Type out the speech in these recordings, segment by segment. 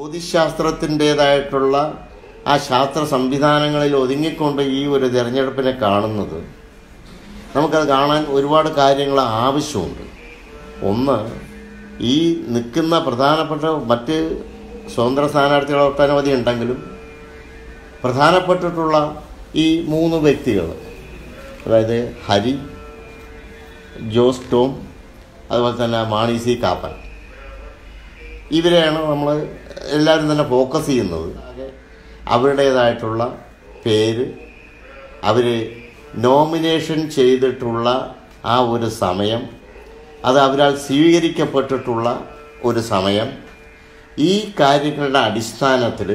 ജ്യോതിശാസ്ത്രത്തിൻ്റെതായിട്ടുള്ള ആ ശാസ്ത്ര സംവിധാനങ്ങളിൽ ഒതുങ്ങിക്കൊണ്ട് ഈ ഒരു തിരഞ്ഞെടുപ്പിനെ കാണുന്നത് നമുക്കത് കാണാൻ ഒരുപാട് കാര്യങ്ങൾ ആവശ്യമുണ്ട് ഒന്ന് ഈ നിൽക്കുന്ന പ്രധാനപ്പെട്ട മറ്റ് സ്വതന്ത്ര സ്ഥാനാർത്ഥികൾ ഒട്ടനവധി ഉണ്ടെങ്കിലും പ്രധാനപ്പെട്ടിട്ടുള്ള ഈ മൂന്ന് വ്യക്തികൾ അതായത് ഹരി ജോസ് ടോം അതുപോലെ തന്നെ മാണി സി കാപ്പൻ ഇവരെയാണ് നമ്മൾ എല്ലാവരും തന്നെ ഫോക്കസ് ചെയ്യുന്നത് അവരുടേതായിട്ടുള്ള പേര് അവർ നോമിനേഷൻ ചെയ്തിട്ടുള്ള ആ ഒരു സമയം അത് അവരാൽ സ്വീകരിക്കപ്പെട്ടിട്ടുള്ള ഒരു സമയം ഈ കാര്യങ്ങളുടെ അടിസ്ഥാനത്തിൽ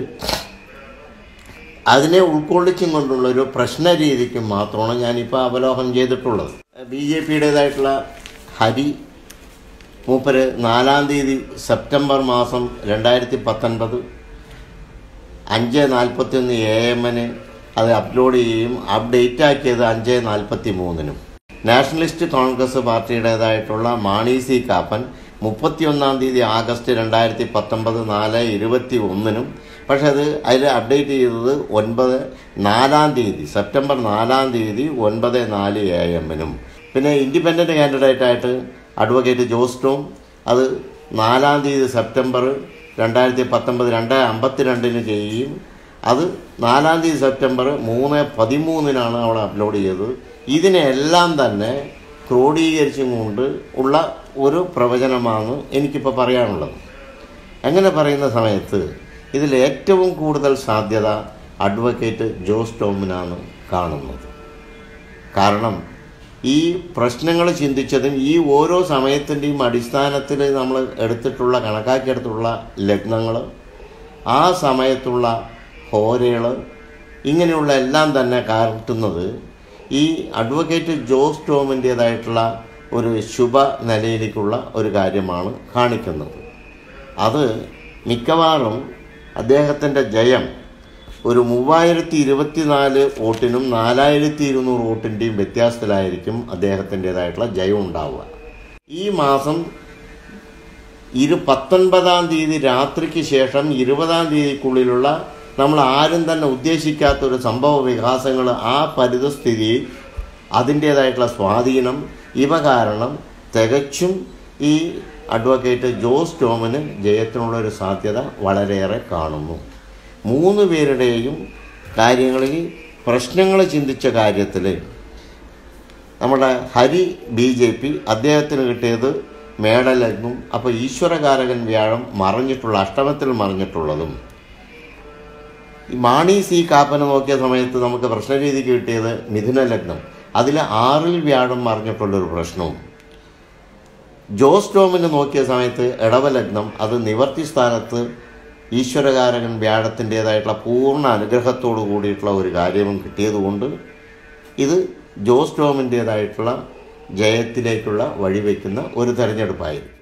അതിനെ ഉൾക്കൊള്ളിച്ചും കൊണ്ടുള്ള ഒരു പ്രശ്ന രീതിക്ക് മാത്രമാണ് ഞാനിപ്പോൾ അവലോകനം ചെയ്തിട്ടുള്ളത് ബി ജെ പിയുടേതായിട്ടുള്ള ഹരി മൂപ്പര് നാലാം തീയതി സെപ്റ്റംബർ മാസം രണ്ടായിരത്തി പത്തൊൻപത് അഞ്ച് നാൽപ്പത്തി ഒന്ന് എ എമ്മിന് അത് അപ്ലോഡ് ചെയ്യുകയും അപ്ഡേറ്റ് ആക്കിയത് അഞ്ച് നാൽപ്പത്തി മൂന്നിനും നാഷണലിസ്റ്റ് കോൺഗ്രസ് പാർട്ടിയുടേതായിട്ടുള്ള മാണി സി കാപ്പൻ മുപ്പത്തിയൊന്നാം തീയതി ആഗസ്റ്റ് രണ്ടായിരത്തി പത്തൊമ്പത് നാല് ഇരുപത്തി ഒന്നിനും പക്ഷെ അത് അതിൽ അപ്ഡേറ്റ് ചെയ്തത് ഒൻപത് നാലാം തീയതി സെപ്റ്റംബർ നാലാം തീയതി ഒൻപത് നാല് എ എമ്മിനും പിന്നെ ഇൻഡിപെൻഡൻറ്റ് കാൻഡിഡേറ്റ് ആയിട്ട് അഡ്വക്കേറ്റ് ജോസ് ടോം അത് നാലാം തീയതി സെപ്റ്റംബർ രണ്ടായിരത്തി പത്തൊമ്പത് രണ്ട് അമ്പത്തിരണ്ടിന് ചെയ്യുകയും അത് നാലാം തീയതി സെപ്റ്റംബർ മൂന്ന് പതിമൂന്നിനാണ് അവിടെ അപ്ലോഡ് ചെയ്തത് ഇതിനെല്ലാം തന്നെ ക്രോഡീകരിച്ചും കൊണ്ട് ഉള്ള ഒരു പ്രവചനമാണ് എനിക്കിപ്പോൾ പറയാനുള്ളത് അങ്ങനെ പറയുന്ന സമയത്ത് ഇതിൽ ഏറ്റവും കൂടുതൽ സാധ്യത അഡ്വക്കേറ്റ് ജോസ് ടോമിനാണ് കാണുന്നത് കാരണം ഈ പ്രശ്നങ്ങൾ ചിന്തിച്ചതും ഈ ഓരോ സമയത്തിൻ്റെയും അടിസ്ഥാനത്തിൽ നമ്മൾ എടുത്തിട്ടുള്ള കണക്കാക്കിയെടുത്തുള്ള ലഗ്നങ്ങൾ ആ സമയത്തുള്ള ഹോരകൾ ഇങ്ങനെയുള്ള എല്ലാം തന്നെ കാട്ടുന്നത് ഈ അഡ്വക്കേറ്റ് ജോസ് ടോമിൻ്റേതായിട്ടുള്ള ഒരു ശുഭ നിലയിലേക്കുള്ള ഒരു കാര്യമാണ് കാണിക്കുന്നത് അത് മിക്കവാറും അദ്ദേഹത്തിൻ്റെ ജയം ഒരു മൂവായിരത്തി ഇരുപത്തിനാല് വോട്ടിനും നാലായിരത്തി ഇരുന്നൂറ് വോട്ടിൻ്റെയും വ്യത്യാസത്തിലായിരിക്കും അദ്ദേഹത്തിൻ്റെതായിട്ടുള്ള ജയം ഉണ്ടാവുക ഈ മാസം ഇരു പത്തൊൻപതാം തീയതി രാത്രിക്ക് ശേഷം ഇരുപതാം തീയതിക്കുള്ളിലുള്ള നമ്മൾ ആരും തന്നെ ഉദ്ദേശിക്കാത്ത ഒരു സംഭവ വികാസങ്ങൾ ആ പരിതസ്ഥിതിയിൽ അതിൻ്റേതായിട്ടുള്ള സ്വാധീനം ഇവ കാരണം തികച്ചും ഈ അഡ്വക്കേറ്റ് ജോസ് ടോമിന് ജയത്തിനുള്ളൊരു സാധ്യത വളരെയേറെ കാണുന്നു മൂന്ന് പേരുടെയും കാര്യങ്ങളിൽ പ്രശ്നങ്ങൾ ചിന്തിച്ച കാര്യത്തിൽ നമ്മുടെ ഹരി ബി ജെ പി അദ്ദേഹത്തിന് കിട്ടിയത് മേടലഗ്നും അപ്പോൾ ഈശ്വരകാരകൻ വ്യാഴം മറഞ്ഞിട്ടുള്ള അഷ്ടമത്തിൽ മറഞ്ഞിട്ടുള്ളതും ഈ മാണി സി കാപ്പനെ നോക്കിയ സമയത്ത് നമുക്ക് പ്രശ്നരീതിക്ക് കിട്ടിയത് മിഥുന ലഗ്നം അതിൽ ആറിൽ വ്യാഴം മറിഞ്ഞിട്ടുള്ളൊരു പ്രശ്നവും ജോസ് ടോമിന് നോക്കിയ സമയത്ത് ഇടവലഗ്നം അത് നിവർത്തി സ്ഥാനത്ത് ഈശ്വരകാരകൻ വ്യാഴത്തിൻ്റെതായിട്ടുള്ള പൂർണ്ണ അനുഗ്രഹത്തോടു കൂടിയിട്ടുള്ള ഒരു കാര്യവും കിട്ടിയതുകൊണ്ട് ഇത് ജോസ് ടോമിൻ്റേതായിട്ടുള്ള ജയത്തിലേക്കുള്ള വഴിവെക്കുന്ന ഒരു തെരഞ്ഞെടുപ്പായിരുന്നു